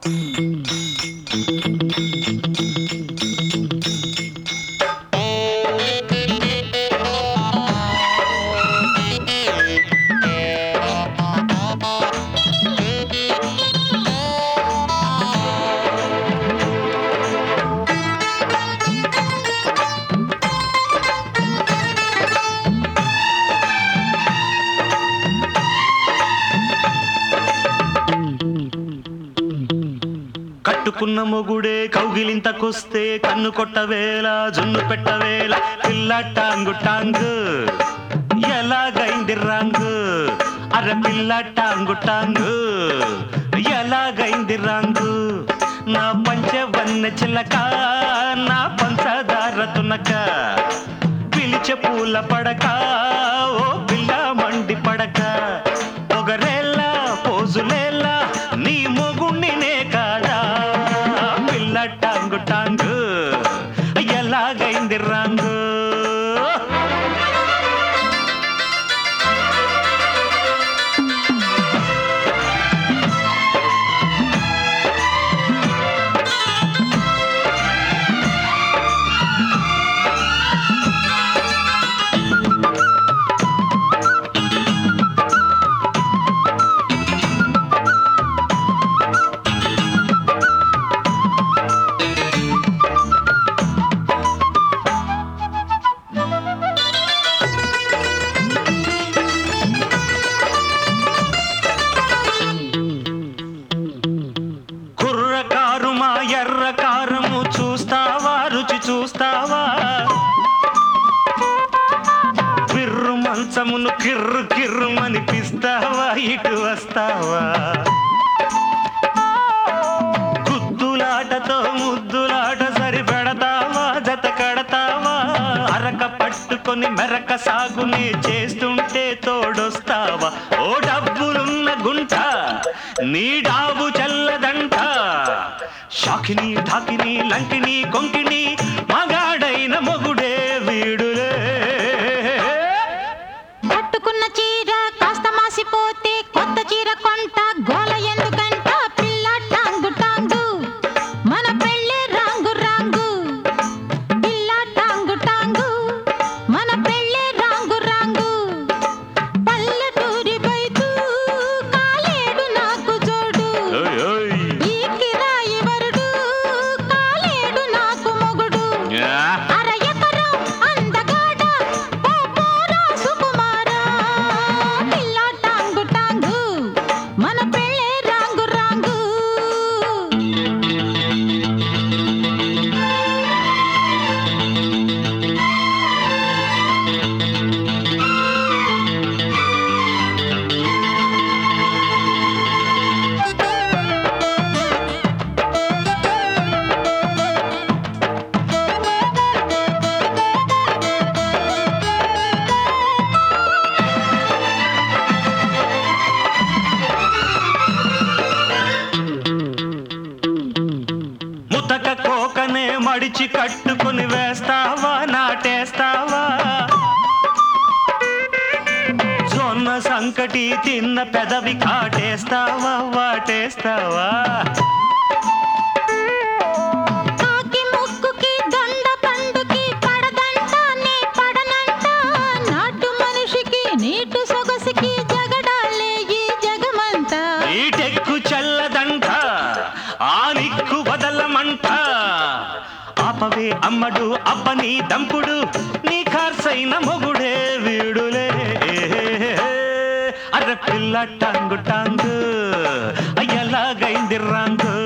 కట్టుకున్న మొగుడే కౌగిలింతకొస్తే కన్ను కొట్టవేళ జున్ను పెట్టవేళ పిల్ల టాంగు టాంగు ఎలాగైంది రాంగు అర పిల్ల టాంగు టాంగు ఎలాగైంది రాంగు నా పంచవన్న చిలక నా పంచదార తునక పిలిచే పూల పడక ఓ పిల్ల మండి పడక పొగరేలా పోజులేలా నీ మొగుణ్ణి నే కాదా పిల్ల టాంగు టాంగు ఎలాగైంది రాంగు కుర్రకారు మా ఎర్ర కారము చూస్తావా రుచి చూస్తావా పిర్రు మంచమును కిర్రు కిర్రు అనిపిస్తావా ఇటు వస్తావా గుద్దులాటతో ముద్దులాట సరి పెడతావా జత కడతావా అరక పట్టుకొని మెరక సాగుని చేస్తుంటే తోడొస్తావా ఓ డబ్బులున్న గుంట నీ డాబు చల్లదంట షాకిని ఢాకిని లంకిని కొంకిని మగాడైన మొగుడే వీడులే కట్టుకున్న చీర కాస్త మాసిపోతే కొత్త చీర కొంట గోల ఎందుకంట పిల్ల టాంగు టాంగు మన పెళ్ళే రాంగు రాంగు పిల్ల టాంగు టాంగు మన పెళ్ళే రాంగు రాంగు పల్లెటూరి బైతు కాలేడు నాకు జోడు ఓయ్ ఓయ్. ఈ కిరాయి వరుడు కాలేడు నాకు మొగుడు యా. అర ఎకరం అందగాడ ఓ పోరా సుకుమారా పిల్ల టాంగు టాంగు మన పెళ్ళే రాంగు రాంగు ముతక కోకనే మడిచి కట్టుకొని వేస్తావా నాటేస్తావా జొన్న సంకటి తిన్న పెదవి కాటేస్తావా వాటేస్తావా కాకి ముక్కుకి దొండ పండుకి పడదంట నీ పడనంట నాటు మనిషికి నీటు సొగసికి జగడాలే ఈ జగమంతా ఈటెక్కు చల్లదంట ఆ నిక్కు వదలమంట ఆపవే అమ్మడు అబ్బని దంపుడు నీ ఖర్చైన మొగుడే వీడులే అర్ర పిల్ల టాంగు టాంగు ఎలాగైంది రాంగు